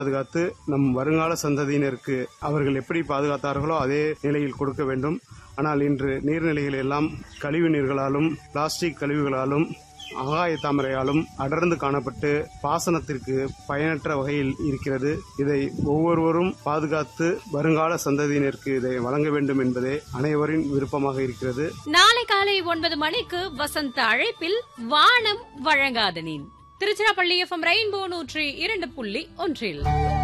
பாதுகாத்து நம் வருங்கால சந்ததியினருக்கு அவர்கள் எப்படி பாதுகாத்தார்களோ அதே நிலையில் கொடுக்க வேண்டும் ஆனால் இன்று நீர்நிலைகள் எல்லாம் கழிவு நீர்களாலும் பிளாஸ்டிக் கழிவுகளாலும் ஆகாய தாமரையாலும் அடர்ந்து காணப்பட்டு பாசனத்திற்கு பயனற்ற வகையில் இருக்கிறது இதை ஒவ்வொருவரும் பாதுகாத்து வருங்கால சந்ததியினருக்கு இதை வழங்க வேண்டும் என்பதே அனைவரின் விருப்பமாக இருக்கிறது நாளை காலை ஒன்பது மணிக்கு வசந்த அழைப்பில் வானம் வழங்காத நீன் திருச்சிராப்பள்ளி எஃப்எம் ரெயின்போ நூற்றி இரண்டு புள்ளி ஒன்றில்